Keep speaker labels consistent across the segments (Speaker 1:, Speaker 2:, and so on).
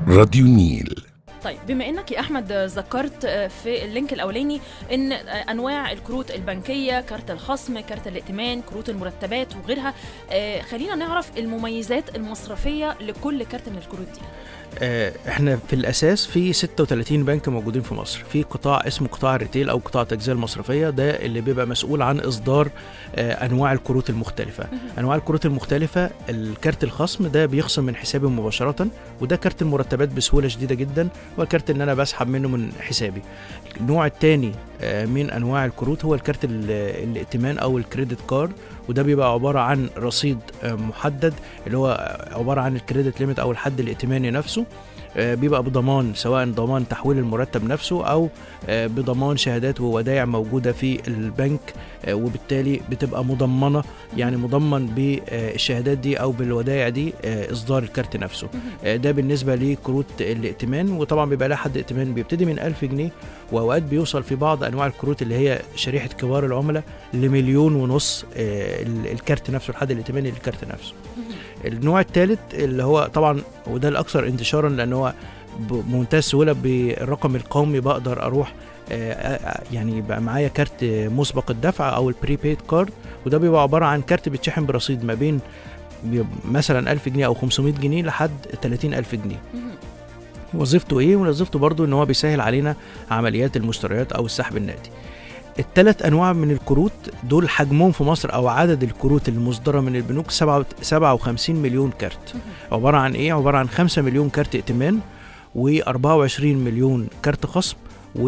Speaker 1: راديو النيل
Speaker 2: طيب بما انك يا احمد ذكرت في اللينك الاولاني ان انواع الكروت البنكيه كارت الخصم كارت الائتمان كروت المرتبات وغيرها آه، خلينا نعرف المميزات المصرفيه لكل كارت من الكروت دي
Speaker 3: آه، احنا في الاساس في 36 بنك موجودين في مصر في قطاع اسمه قطاع الريتيل او قطاع التجزئه المصرفيه ده اللي بيبقى مسؤول عن اصدار آه، انواع الكروت المختلفه انواع الكروت المختلفه الكارت الخصم ده بيخصم من حسابي مباشره وده كارت المرتبات بسهوله شديده جدا والكارت اللي انا بسحب منه من حسابي النوع الثاني من انواع الكروت هو الكارت ال- الائتمان او الكريدت كارد وده بيبقى عباره عن رصيد آه، محدد اللي هو عباره عن الكريدت ليميت او الحد الائتماني نفسه آه، بيبقى بضمان سواء ضمان تحويل المرتب نفسه او آه، بضمان شهادات وودائع موجوده في البنك آه، وبالتالي بتبقى مضمنه يعني مضمن بالشهادات دي او بالودائع دي آه، اصدار الكارت نفسه آه، ده بالنسبه لكروت الائتمان وطبعا بيبقى لها حد ائتمان بيبتدي من 1000 جنيه واوقات بيوصل في بعض انواع الكروت اللي هي شريحه كبار العملاء لمليون ونص آه، ال- الكارت نفسه الحد الائتماني للكارت نفسه النوع الثالث اللي هو طبعا وده الاكثر انتشارا لان هو بمنتهى السهوله بالرقم القومي بقدر اروح آه، آه، يعني يبقى معايا كارت مسبق الدفع او البريبيد كارد وده بيبقى عباره عن كارت بيتشحن برصيد ما بين بيبقى مثلا 1000 جنيه او 500 جنيه لحد 30000 جنيه وظيفته ايه وظيفته برضو ان هو بيسهل علينا عمليات المشتريات او السحب النقدي الثلاث انواع من الكروت دول حجمهم في مصر او عدد الكروت المصدره من البنوك سبعة- 57 مليون كارت عباره عن ايه عباره عن 5 مليون كارت ائتمان و24 مليون كارت خصم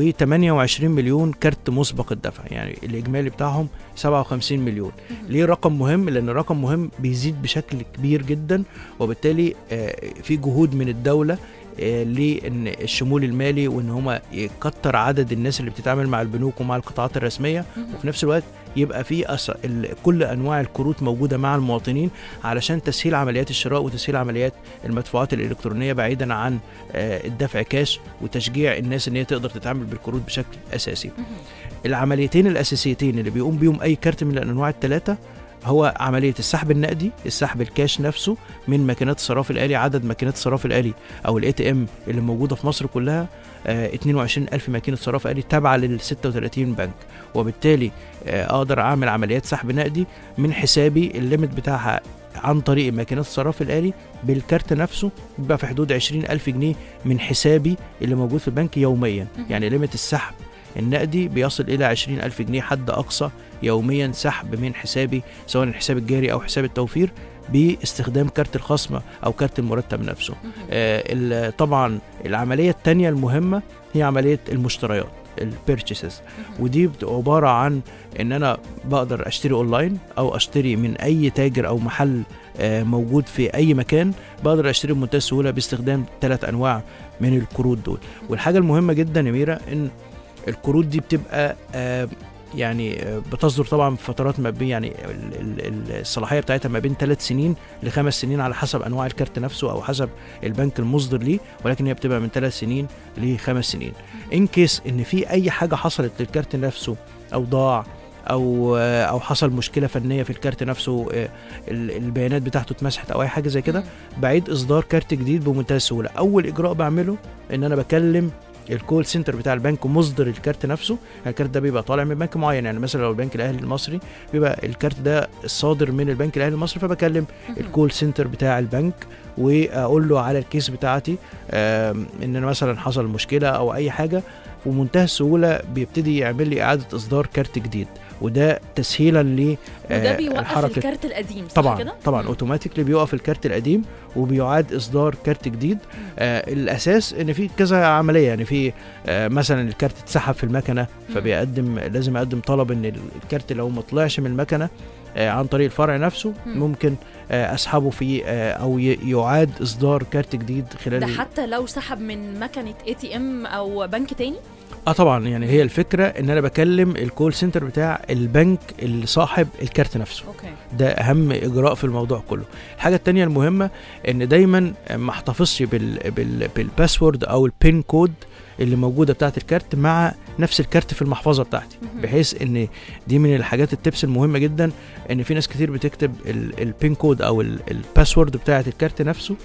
Speaker 3: و28 مليون كارت مسبق الدفع يعني الاجمالي بتاعهم 57 مليون ليه رقم مهم لان رقم مهم بيزيد بشكل كبير جدا وبالتالي آه، في جهود من الدوله آه، لان الشمول المالي وان هما يكتر عدد الناس اللي بتتعامل مع البنوك ومع القطاعات الرسميه وفي نفس الوقت يبقى في أس... ال... كل انواع الكروت موجوده مع المواطنين علشان تسهيل عمليات الشراء وتسهيل عمليات المدفوعات الالكترونيه بعيدا عن آه، الدفع كاش وتشجيع الناس ان هي تقدر تتعامل بالكروت بشكل اساسي. العمليتين الاساسيتين اللي بيقوم بيهم اي كارت من الانواع الثلاثه هو عملية السحب النقدي السحب الكاش نفسه من ماكينات الصراف الآلي عدد ماكينات الصراف الآلي أو الاي تي ام اللي موجودة في مصر كلها آه 22 ألف ماكينة صراف آلي تابعة لل 36 بنك وبالتالي آه أقدر أعمل عمليات سحب نقدي من حسابي الليمت بتاعها عن طريق ماكينات الصراف الآلي بالكارت نفسه بيبقى في حدود 20 ألف جنيه من حسابي اللي موجود في البنك يوميا يعني ليمت السحب النقدي بيصل إلى 20 ألف جنيه حد أقصى يوميا سحب من حسابي سواء الحساب الجاري أو حساب التوفير باستخدام كارت الخصم أو كارت المرتب نفسه آه ال- طبعا العملية التانية المهمة هي عملية المشتريات البيرتشيسز ودي بتبقى عبارة عن ان انا بقدر اشتري اونلاين او اشتري من اي تاجر او محل آه، موجود في اي مكان بقدر اشتري بمنتهى السهولة باستخدام ثلاث انواع من الكروت دول والحاجة المهمة جدا يا ميرا ان الكروت دي بتبقى آه، يعني آه، بتصدر طبعا في فترات ما بين يعني ال- ال- ال- الصلاحيه بتاعتها ما بين ثلاث سنين لخمس سنين على حسب انواع الكارت نفسه او حسب البنك المصدر ليه ولكن هي بتبقى من ثلاث سنين لخمس سنين ان كيس ان في اي حاجه حصلت للكارت نفسه او ضاع او آه، او حصل مشكله فنيه في الكارت نفسه آه، ال- البيانات بتاعته اتمسحت او اي حاجه زي كده بعيد اصدار كارت جديد بمنتهى السهوله اول اجراء بعمله ان انا بكلم الكول سنتر بتاع البنك مصدر الكارت نفسه الكارت ده بيبقى طالع من بنك معين يعني مثلا لو البنك الاهلي المصري بيبقى الكارت ده الصادر من البنك الاهلي المصري فبكلم الكول سنتر بتاع البنك واقول له على الكيس بتاعتي آم، ان انا مثلا حصل مشكله او اي حاجه ومنتهى السهوله بيبتدي يعمل لي اعاده اصدار كارت جديد وده تسهيلا ل
Speaker 2: وده
Speaker 3: آه،
Speaker 2: بيوقف
Speaker 3: الحركة.
Speaker 2: الكارت القديم صح
Speaker 3: طبعا
Speaker 2: كده؟
Speaker 3: طبعا
Speaker 2: مم.
Speaker 3: اوتوماتيكلي بيوقف الكارت القديم وبيعاد اصدار كارت جديد آه الاساس ان في كذا عمليه يعني في آه مثلا الكارت اتسحب في المكنه فبيقدم لازم اقدم طلب ان الكارت لو ما طلعش من المكنه آه عن طريق الفرع نفسه
Speaker 2: مم.
Speaker 3: ممكن آه اسحبه في آه او ي- يعاد اصدار كارت جديد خلال
Speaker 2: ده
Speaker 3: ال-
Speaker 2: حتى لو سحب من مكنه اي تي ام او بنك تاني
Speaker 3: اه طبعا يعني هي الفكره ان انا بكلم الكول سنتر بتاع البنك اللي صاحب الكارت نفسه
Speaker 2: اوكي
Speaker 3: ده اهم اجراء في الموضوع كله الحاجه التانية المهمه ان دايما ما احتفظش بال بال بالباسورد او البين كود اللي موجوده بتاعت الكارت مع نفس الكارت في المحفظه بتاعتي
Speaker 2: مهم.
Speaker 3: بحيث ان دي من الحاجات التبس المهمه جدا ان في ناس كتير بتكتب ال- البين كود او ال- الباسورد بتاعت الكارت نفسه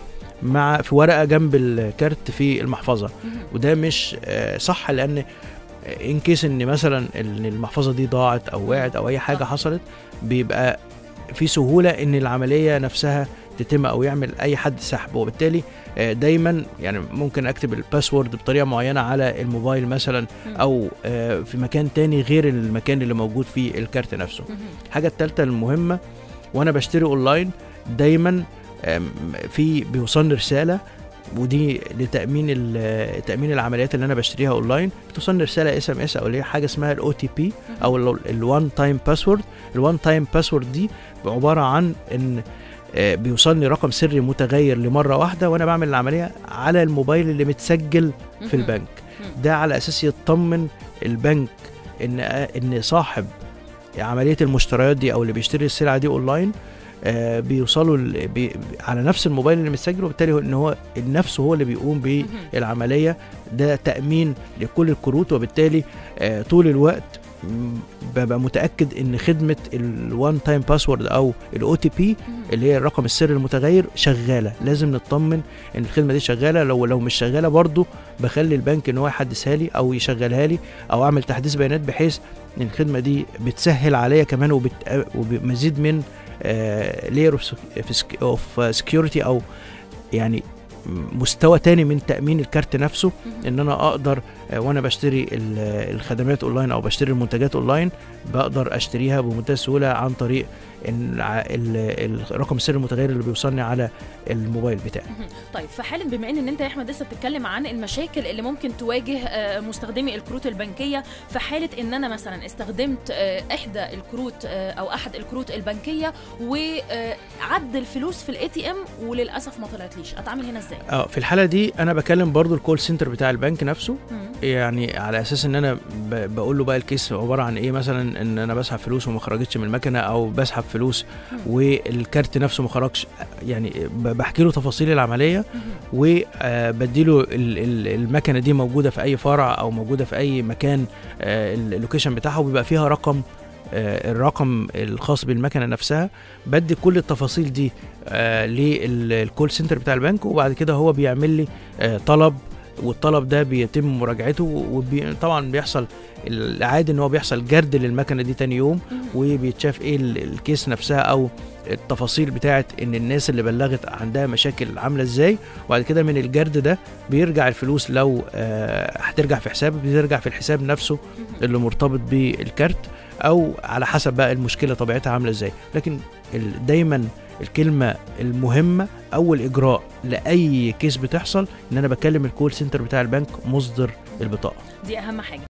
Speaker 3: مع في ورقه جنب الكارت في المحفظه
Speaker 2: مهم.
Speaker 3: وده مش آه، صح لان ان كيس ان مثلا ان المحفظه دي ضاعت او وقعت او اي حاجه
Speaker 2: صح.
Speaker 3: حصلت بيبقى في سهوله ان العمليه نفسها تتم او يعمل اي حد سحب وبالتالي آه، دايما يعني ممكن اكتب الباسورد بطريقه معينه على الموبايل مثلا
Speaker 2: مم.
Speaker 3: او آه، في مكان تاني غير المكان اللي موجود فيه الكارت نفسه
Speaker 2: مهم.
Speaker 3: الحاجه الثالثه المهمه وانا بشتري اونلاين دايما آم، في بيوصلني رساله ودي لتامين ال- تامين العمليات اللي انا بشتريها اونلاين بتوصلني رساله اس ام اس او اللي هي حاجه اسمها الاو تي بي او الوان تايم باسورد الوان تايم باسورد دي عباره عن ان آه، بيوصلني رقم سري متغير لمره واحده وانا بعمل العمليه على الموبايل اللي متسجل في
Speaker 2: مهم.
Speaker 3: البنك
Speaker 2: مم.
Speaker 3: ده على اساس يطمن البنك ان ان صاحب عمليه المشتريات دي او اللي بيشتري السلعه دي اونلاين آه، بيوصلوا ال- بي على نفس الموبايل اللي متسجل وبالتالي هو ان هو نفسه هو اللي بيقوم
Speaker 2: مهم.
Speaker 3: بالعمليه ده تامين لكل الكروت وبالتالي آه، طول الوقت م، ببقى متاكد ان خدمه الوان تايم باسورد او الاو تي بي
Speaker 2: مهم.
Speaker 3: اللي هي الرقم السري المتغير شغاله لازم نطمن ان الخدمه دي شغاله لو لو مش شغاله برضو بخلي البنك ان هو يحدثها لي او يشغلها لي او اعمل تحديث بيانات بحيث ان الخدمه دي بتسهل عليا كمان وبت- وبمزيد من لاير اوف سكيورتي او يعني مستوى تاني من تامين الكارت نفسه
Speaker 2: مهم.
Speaker 3: ان انا اقدر آه، وانا بشتري ال- الخدمات اونلاين او بشتري المنتجات اونلاين بقدر اشتريها بمنتهى السهوله عن طريق إن ع- ال- الرقم السري المتغير اللي بيوصلني على الموبايل بتاعي
Speaker 2: مهم. طيب فحالا بما ان انت يا احمد لسه بتتكلم عن المشاكل اللي ممكن تواجه آه، مستخدمي الكروت البنكيه في حاله ان انا مثلا استخدمت آه، احدى الكروت آه، او احد الكروت البنكيه وعد الفلوس في الاي تي ام وللاسف ما طلعتليش اتعامل هنا ازاي؟
Speaker 3: اه في الحاله دي انا بكلم برضو الكول سنتر بتاع البنك نفسه
Speaker 2: مم.
Speaker 3: يعني على اساس ان انا ب- بقول له بقى الكيس عباره عن ايه مثلا ان انا بسحب فلوس وما خرجتش من المكنه او بسحب فلوس
Speaker 2: مم.
Speaker 3: والكارت نفسه ما خرجش يعني ب- بحكي له تفاصيل العمليه
Speaker 2: مهم.
Speaker 3: وبديله المكنه دي موجوده في اي فرع او موجوده في اي مكان آه، ال- اللوكيشن بتاعها وبيبقى فيها رقم آه، الرقم الخاص بالمكنه نفسها بدي كل التفاصيل دي آه، للكول سنتر بتاع البنك وبعد كده هو بيعمل لي آه، طلب والطلب ده بيتم مراجعته وطبعا بيحصل العادي ان هو بيحصل جرد للمكنه دي تاني يوم
Speaker 2: مهم.
Speaker 3: وبيتشاف ايه ال- الكيس نفسها او التفاصيل بتاعت ان الناس اللي بلغت عندها مشاكل عامله ازاي وبعد كده من الجرد ده بيرجع الفلوس لو آه، هترجع في حساب بترجع في الحساب نفسه
Speaker 2: مهم.
Speaker 3: اللي مرتبط بالكارت او على حسب بقى المشكله طبيعتها عامله ازاي لكن ال- دايما الكلمه المهمه اول اجراء لاي كيس بتحصل ان انا بكلم الكول سنتر بتاع البنك مصدر البطاقه
Speaker 2: دي اهم حاجه